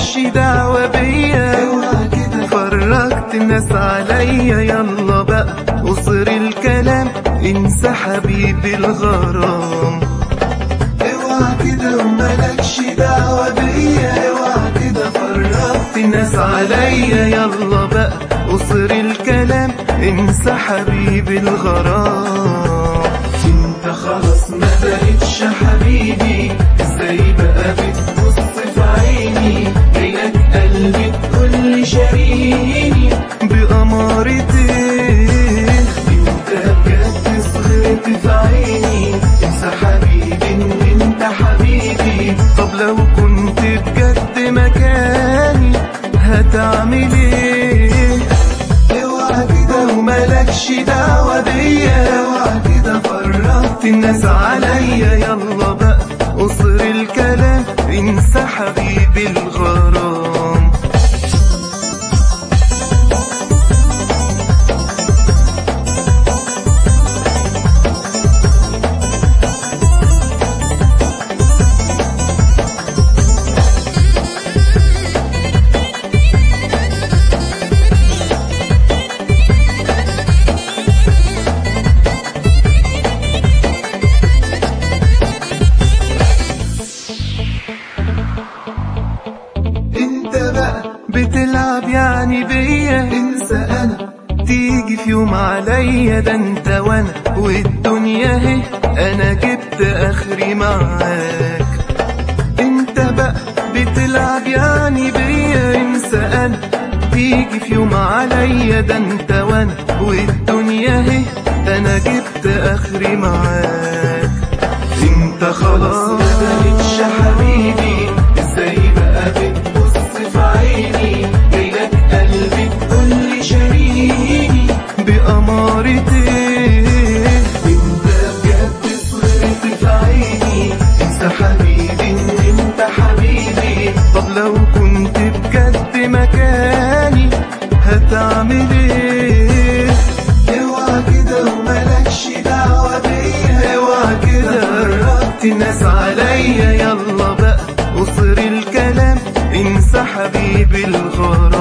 مالكش دعوة بيا اوعى كده فرجت الناس عليا يلا بقى قصر الكلام انسى حبيبي الغرام اوعى كده ومالكش دعوة بيا اوعى كده فرجت الناس عليا يلا بقى قصر الكلام انسى حبيبي الغرام انت خلاص ما بقتش حبيبي ازاي بقى بتبص في عيني جايلك قلبي تقول شاريني بأمارة ايه انت بجد صغرت في عيني انسى حبيبي ان انت حبيبي طب لو كنت بجد مكاني هتعمل ايه اوعى كده ومالكش دعوة بيا اوعى كده فرقت الناس عليا يلا بقى قصر الكلام انسى حبيبي الغرام انت بقى بتلعب يعني بيا انسى انا تيجي في يوم عليا ده انت وانا والدنيا اهي انا جبت اخري معاك انت بقى بتلعب يعني بيا انسى انا تيجي في يوم عليا ده انت وانا والدنيا اهي انا جبت اخري معاك انت خلاص ما بقتش حبيبي ازاي بقى بتبص في عيني جايلك قلبي تقول شاريني بأمارة ايه انت بجد صغرت في عيني انسى حبيبي ان انت حبيبي طب لو كنت بجد مكاني هتعمل ايه اوعى كده ومالكش دعوة بيا اوعى كده فرقت الناس عليا يلا بقى قصر الكلام انسى حبيبي الغرام